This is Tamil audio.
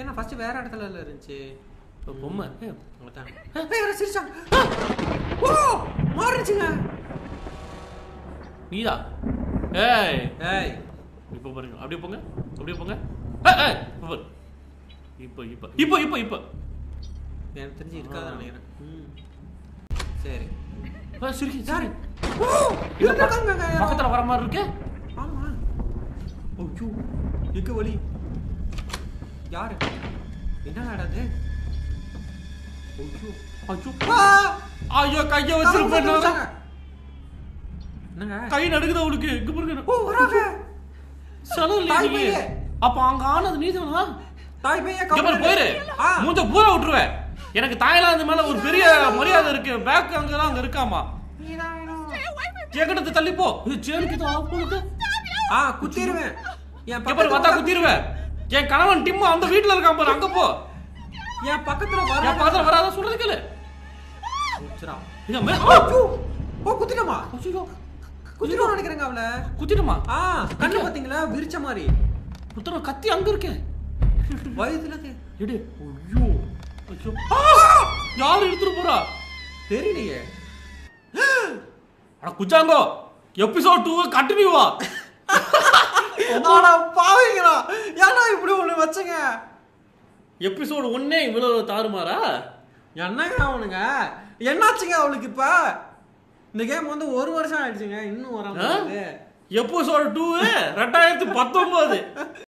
ஏன்னா ஃபர்ஸ்ட் வேற இடத்துல இல்ல இருந்துச்சு இப்போ பொம்மை ஏய், அதான். ஏய், யாரோ சிரிச்சாங்க ஓ மாறிடுச்சுங்க நீதா ஏய் ஏய் இப்போ பாருங்க அப்படியே போங்க அப்படியே போங்க ஏய், ஏய், இப்போ பாரு. இப்போ இப்போ இப்போ இப்போ இப்போ எனக்கு தெரிஞ்சு இருக்காது நினைக்கிறேன் ம். சரி ஆ, சிரிக்கி யாரு சாரி ஓ இருக்காங்க பக்கத்துல வர மாதிரி இருக்கு ஆமா ஐயோ எங்க வழி யாரு என்ன நடது ஐயோ ஐயோ ஆ! ஐயோ கைய கதவு வச்சிருப்பேன் திறந்துட்டாங்க. என்னங்க கை நடுக்குது அவளுக்கு இங்க பாருங்க ஓ வராங்க சலம் இல்லையே தாய் நீ. பையே. அப்ப அங்க ஆனது நீதானா தாய் பையன் இங்க பாரு போயிரு ஆ மூஞ்ச பூரா விட்டுருவேன் எனக்கு தாய்லாந்து மேல ஒரு பெரிய மரியாதை இருக்கு பேக் அங்கதான் அங்க இருக்காமா நீதான் வேணும். என்கிட்ட தள்ளி போ இது சேனுக்கு தான் ஆஃப் பண்ணுது ஆ குத்திடுவேன் என் இங்க பாரு வந்தா பக்கத்துல குத்திடுவேன் என் கணவன் டிம்மு அந்த வீட்டுல இருக்கான் பாரு அங்க போ என் பக்கத்துல என் வர பக்கத்துல வராத சொல்றது கேளு குத்துறா. இங்க மே- ஓ, ஐயோ. ஓ குத்திட்டமா ஐயோ, குத்திடும் நினைக்கிறேங்க அவள குத்திட்டுமா ஆ கண்ணு பாத்தீங்களா விரிச்ச மாதிரி குத்துற கத்தி அங்க இருக்கே வயதுல தே- எடு ஐயோ ஐயோ ஆ! யாரு எடுத்துட்டு போறா தெரியலையே அட குச்சாங்கோ எபிசோட் டூ கண்டினியூவா ஆனா பாவீங்களா ஏன்னா இப்படி ஒண்ணு வச்சுங்க எபிசோடு ஒன்னே இவ்வளவு தாறுமாறா என்னங்க அவனுங்க என்னாச்சுங்க அவளுக்கு இப்ப இந்த கேம் வந்து ஒரு வருஷம் ஆயிடுச்சுங்க இன்னும் வராம ஆ? இருக்குது. எபிசோடு டூ ரெண்டாயிரத்தி பத்தொன்பது